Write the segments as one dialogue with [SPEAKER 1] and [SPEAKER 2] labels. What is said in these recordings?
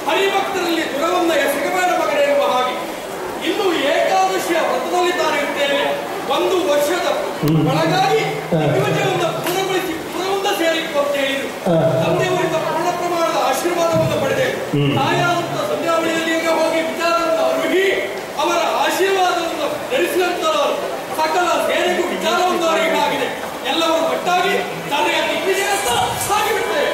[SPEAKER 1] ಹರಿಭಕ್ತರಲ್ಲಿ ದುರವನ್ನ ಎಸಗಬೇಡ ಮಗನೇ ಎನ್ನುವ ಹಾಗೆ ಇನ್ನು ಏಕಾದಶಿಯ ವ್ರತದಲ್ಲಿದ್ದಾರೆ ಇರ್ತೇವೆ ಒಂದು ವರ್ಷದ ಒಳಗಾಗಿ ದಿಗ್ವಿಜಯವನ್ನು ಪೂರ್ಣಗೊಳಿಸಿ ಪುರವೊಂದ ಸೇರಿತ್ತು ಅಂತ ಹೇಳಿದ್ರು ತಂದೆಯವರಿಂದ ಪೂರ್ಣ ಪ್ರಮಾಣದ ಆಶೀರ್ವಾದವನ್ನು ಪಡೆದೆ ತಾಯಾದಂತ ಸಂಧ್ಯಾವಳಿಯಲ್ಲಿ ಈಗ ಹೋಗಿ ವಿಚಾರವನ್ನು ಅರುಹಿ ಅವರ ಆಶೀರ್ವಾದವನ್ನು ಧರಿಸಿದಂತಹ ಸಕಲ ಸೇನೆಗೂ ವಿಚಾರವನ್ನು ಅರಿವಾಗಿದೆ ಎಲ್ಲರೂ ಒಟ್ಟಾಗಿ ತಲೆಯ ದಿಗ್ವಿಜಯತ್ತ ಸಾಗಿಬಿಡ್ತೇವೆ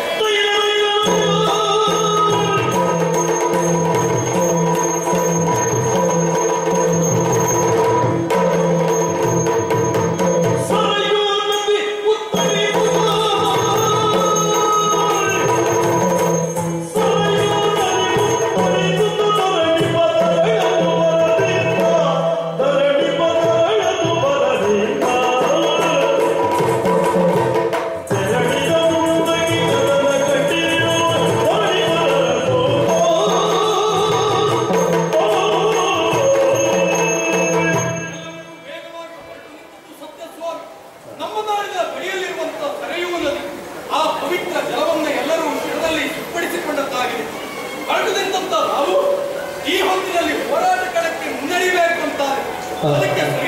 [SPEAKER 1] ಎಲ್ಲವನ್ನೂ ವೇಗವಾಗಿ ಹೊರಟು ನಿಂತದ್ದು ಸತ್ಯ ಸ್ವಾಮಿ ನಮ್ಮ ನಾಡಿನ ಬಳಿಯಲ್ಲಿರುವಂತಹ ಸರೆಯುವ ನದಿ ಆ ಪವಿತ್ರ ಜಲವನ್ನು ಎಲ್ಲರೂ ಶಿರದಲ್ಲಿ ಸಿಂಪಡಿಸಿಕೊಂಡದ್ದಾಗಿದೆ ಹೊರಟು ನಿಂತಹ ನಾವು ಈ ಹೊತ್ತಿನಲ್ಲಿ ಹೋರಾಟ ಕಣಕ್ಕೆ ಮುನ್ನಡೆಯಬೇಕು ಅಂತಾರೆ ಅದಕ್ಕೆ